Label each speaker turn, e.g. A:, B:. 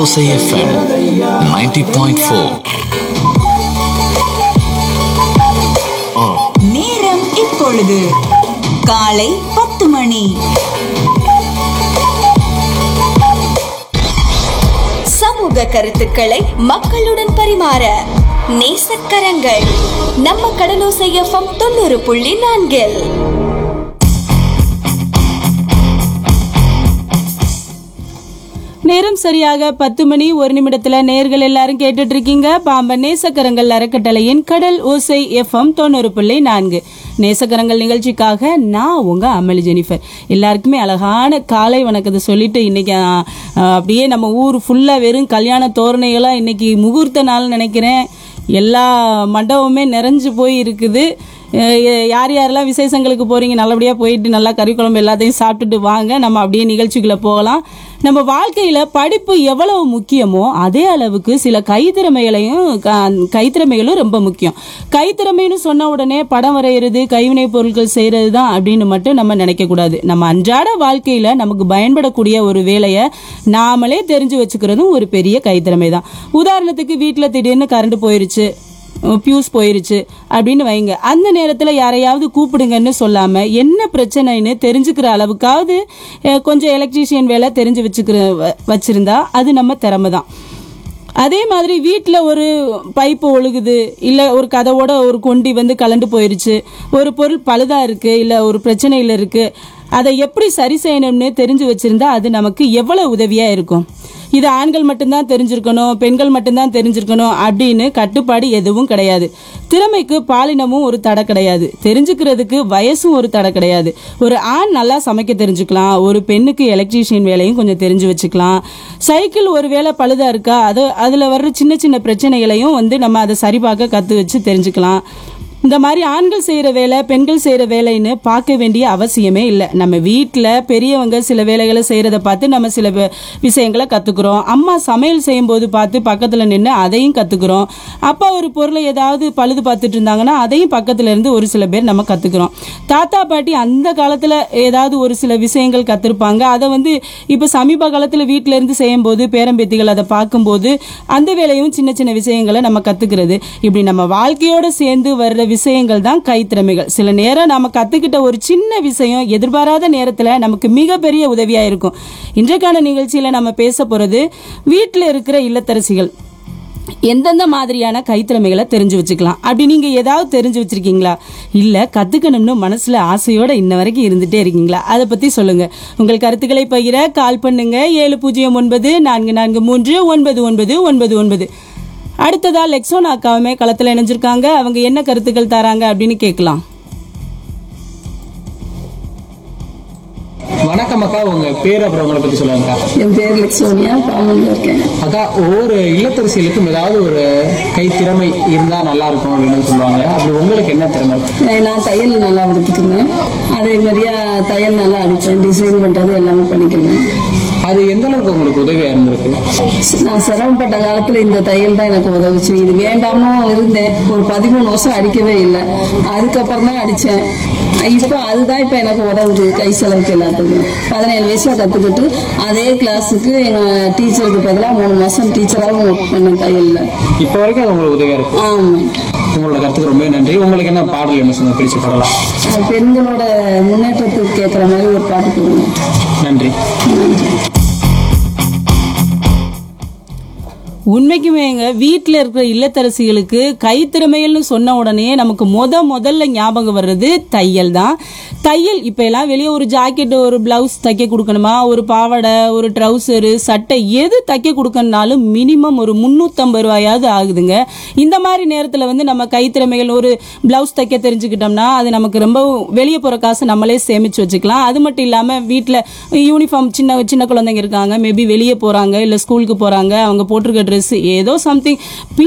A: ஓசை எஃப்எம் 90.4
B: நேரம் இப்பொழுது காலை பத்து மணி சமூக கருத்துக்களை மக்களுடன் பரிமாற நேசக்கரங்கள் நம்ம கடலோசை எஃப்எம் தொண்ணூறு புள்ளி நான்கில்
C: நேரம் சரியாக பத்து மணி ஒரு நிமிடத்துல நேர்கள் எல்லாரும் கேட்டுட்டு இருக்கீங்க பாம்பன் நேசக்கரங்கள் அறக்கட்டளையின் கடல் ஓசை எஃப்எம் தொண்ணூறு புள்ளி நான்கு நேசக்கரங்கள் நிகழ்ச்சிக்காக நான் உங்க அமளி ஜெனிஃபர் எல்லாருக்குமே அழகான காலை வணக்கத்தை சொல்லிட்டு இன்னைக்கு ஆ, ஆ, அப்படியே நம்ம ஊர் ஃபுல்லா வெறும் கல்யாண தோரணைகளா இன்னைக்கு முகூர்த்த நாள் நினைக்கிறேன் எல்லா மண்டபமுமே நிறைஞ்சு போய் இருக்குது அஹ் யார் யாரெல்லாம் விசேஷங்களுக்கு போறீங்க நல்லபடியாக போயிட்டு நல்லா கறி குழம்பு எல்லாத்தையும் சாப்பிட்டுட்டு வாங்க நம்ம அப்படியே நிகழ்ச்சிக்குள்ள போகலாம் நம்ம வாழ்க்கையில படிப்பு எவ்வளவு முக்கியமோ அதே அளவுக்கு சில கைத்திறமைகளையும் க- கைத்திறமைகளும் ரொம்ப முக்கியம் கைத்திறமைன்னு சொன்ன உடனே படம் வரைகிறது கைவினை பொருட்கள் செய்யறது தான் அப்படின்னு மட்டும் நம்ம நினைக்க கூடாது நம்ம அன்றாட வாழ்க்கையில நமக்கு பயன்படக்கூடிய ஒரு வேலையை நாமளே தெரிஞ்சு வச்சுக்கிறதும் ஒரு பெரிய கைத்திறமை தான் உதாரணத்துக்கு வீட்டில் திடீர்னு கரண்ட் போயிருச்சு பியூஸ் போயிருச்சு அப்படின்னு வைங்க அந்த நேரத்தில் யாரையாவது கூப்பிடுங்கன்னு சொல்லாம என்ன பிரச்சனைன்னு தெரிஞ்சுக்கிற அளவுக்காவது அஹ், கொஞ்சம் எலக்ட்ரீஷியன் வேலை தெரிஞ்சு வச்சுக்கிற வ- வச்சிருந்தா அது நம்ம திறமை தான் அதே மாதிரி வீட்டில் ஒரு பைப்பு ஒழுகுது இல்லை ஒரு கதவோட ஒரு கொண்டி வந்து கலண்டு போயிருச்சு ஒரு பொருள் பழுதா இருக்கு இல்லை ஒரு பிரச்சனையில் இருக்கு அதை எப்படி சரி செய்யணும்னு தெரிஞ்சு வச்சிருந்தா அது நமக்கு எவ்வளவு உதவியா இருக்கும் இது ஆண்கள் மட்டும்தான் தெரிஞ்சிருக்கணும் பெண்கள் மட்டும்தான் தெரிஞ்சிருக்கணும் அப்படின்னு கட்டுப்பாடு எதுவும் கிடையாது திறமைக்கு பாலினமும் ஒரு தடை கிடையாது தெரிஞ்சுக்கிறதுக்கு வயசும் ஒரு தடை கிடையாது ஒரு ஆண் நல்லா சமைக்க தெரிஞ்சுக்கலாம் ஒரு பெண்ணுக்கு எலக்ட்ரீஷியன் வேலையும் கொஞ்சம் தெரிஞ்சு வச்சுக்கலாம் சைக்கிள் ஒரு வேளை பழுதா இருக்கா அது அதில் வர்ற சின்ன சின்ன பிரச்சனைகளையும் வந்து நம்ம அதை சரிபார்க்க கற்று வச்சு தெரிஞ்சுக்கலாம் இந்த மாதிரி ஆண்கள் செய்கிற வேலை பெண்கள் செய்கிற வேலைன்னு பார்க்க வேண்டிய அவசியமே இல்லை நம்ம வீட்டில் பெரியவங்க சில வேலைகளை செய்கிறத பார்த்து நம்ம சில வி- விஷயங்களை கற்றுக்குறோம் அம்மா சமையல் செய்யும்போது பார்த்து பக்கத்தில் நின்று அதையும் கற்றுக்குறோம் அப்பா ஒரு பொருளை ஏதாவது பழுது பார்த்துட்டு இருந்தாங்கன்னா அதையும் பக்கத்துல இருந்து ஒரு சில பேர் நம்ம கற்றுக்குறோம் தாத்தா பாட்டி அந்த காலத்தில் ஏதாவது ஒரு சில விஷயங்கள் கற்றுருப்பாங்க அதை வந்து இப்போ சமீப காலத்தில் வீட்டில இருந்து செய்யும்போது பேரம்பேத்திகள் அதை பார்க்கும்போது அந்த வேலையும் சின்ன சின்ன விஷயங்களை நம்ம கற்றுக்கிறது இப்படி நம்ம வாழ்க்கையோட சேர்ந்து வர்ற விஷயங்கள் தான் கைத்திறமைகள் சில நேரம் நம்ம கற்றுக்கிட்ட ஒரு சின்ன விஷயம் எதிர்பாராத நேரத்தில் நமக்கு மிகப்பெரிய உதவியாக இருக்கும் இன்றைக்கான நிகழ்ச்சியில் நம்ம பேச போகிறது வீட்டில் இருக்கிற இல்லத்தரசிகள் எந்தெந்த மாதிரியான கைத்திறமைகளை தெரிஞ்சு வச்சுக்கலாம் அப்படி நீங்க ஏதாவது தெரிஞ்சு வச்சிருக்கீங்களா இல்ல கத்துக்கணும்னு மனசுல ஆசையோட இன்ன வரைக்கும் இருந்துட்டே இருக்கீங்களா அதை பத்தி சொல்லுங்க உங்கள் கருத்துக்களை பகிர கால் பண்ணுங்க ஏழு பூஜ்ஜியம் ஒன்பது நான்கு நான்கு மூன்று ஒன்பது ஒன்பது ஒன்பது ஒன்பது அடுத்ததா லெக்ஸோன் அக்காவுமே களத்துல இணைஞ்சிருக்காங்க அவங்க என்ன கருத்துக்கள் தராங்க அப்படின்னு கேட்கலாம்
D: வணக்கம் அக்கா உங்க பேர் அப்புறம் உங்களை பத்தி சொல்லுங்க அக்கா
E: என் பேர் லட்சுமியா பாம்பன்ல இருக்கேன்
D: அக்கா ஒவ்வொரு இல்லத்தரசிகளுக்கும் ஏதாவது ஒரு கைத்திறமை இருந்தா நல்லா இருக்கும் அப்படின்னு சொல்லுவாங்க அப்படி உங்களுக்கு என்ன திறமை
E: அஹ் நான் தையல் நல்லா எடுத்துக்குவேன் அதே மாதிரியா தையல் நல்லா அடிப்பேன் டிசைன் பண்றது எல்லாமே பண்ணிக்குவேன்
D: அது எந்த அளவுக்கு உங்களுக்கு உதவியா இருந்திருக்கு
E: நான் சிரமப்பட்ட காலத்துல இந்த தையல் தான் எனக்கு உதவுச்சு இது வேண்டாமோ இருந்தேன் ஒரு பதிமூணு வருஷம் அடிக்கவே இல்லை அதுக்கப்புறம் தான் அடிச்சேன் இப்போ அதுதான் இப்போ எனக்கு உதவுது கை செலவுக்கு எல்லாத்துக்கும் பதினேழு வயசுல கத்துக்கிட்டு அதே கிளாஸுக்கு எங்க டீச்சருக்கு பதிலாக மூணு மாசம் டீச்சராகவும் ஒர்க் பண்ணேன் தையல்ல
D: இப்போ வரைக்கும் அது உங்களுக்கு உதவியா இருக்கு
E: ஆமா
D: உங்களோட கருத்துக்கு ரொம்ப நன்றி உங்களுக்கு என்ன பாடல் என்ன சொன்ன பிடிச்ச பாடலாம்
E: அஹ் பெண்களோட முன்னேற்றத்துக்கு கேட்குற மாதிரி ஒரு பாட்டு கொடுங்க
D: நன்றி
C: உண்மைக்குமேங்க வீட்டில் இருக்கிற இல்லத்தரசிகளுக்கு கைத்திறமைகள்னு சொன்ன உடனே நமக்கு முத முதல்ல ஞாபகம் வர்றது தையல் தான் தையல் இப்போ எல்லாம் வெளியே ஒரு ஜாக்கெட் ஒரு பிளவுஸ் தைக்க கொடுக்கணுமா ஒரு பாவாடை ஒரு ட்ரௌசரு சட்டை எது தைக்க கொடுக்கணுனாலும் மினிமம் ஒரு முந்நூற்றம்பது ரூபாயாவது ஆகுதுங்க இந்த மாதிரி நேரத்தில் வந்து நம்ம கைத்திறமைகள் ஒரு பிளவுஸ் தைக்க தெரிஞ்சுக்கிட்டோம்னா அது நமக்கு ரொம்ப வெளியே போகிற காசு நம்மளே சேமிச்சு வச்சுக்கலாம் அது மட்டும் இல்லாமல் வீட்டில் யூனிஃபார்ம் சின்ன சின்ன குழந்தைங்க இருக்காங்க மேபி வெளியே போகிறாங்க இல்லை ஸ்கூலுக்கு போகிறாங்க அவங்க போட்டிருக்க ட்ரெஸ் ஏதோ சம்திங்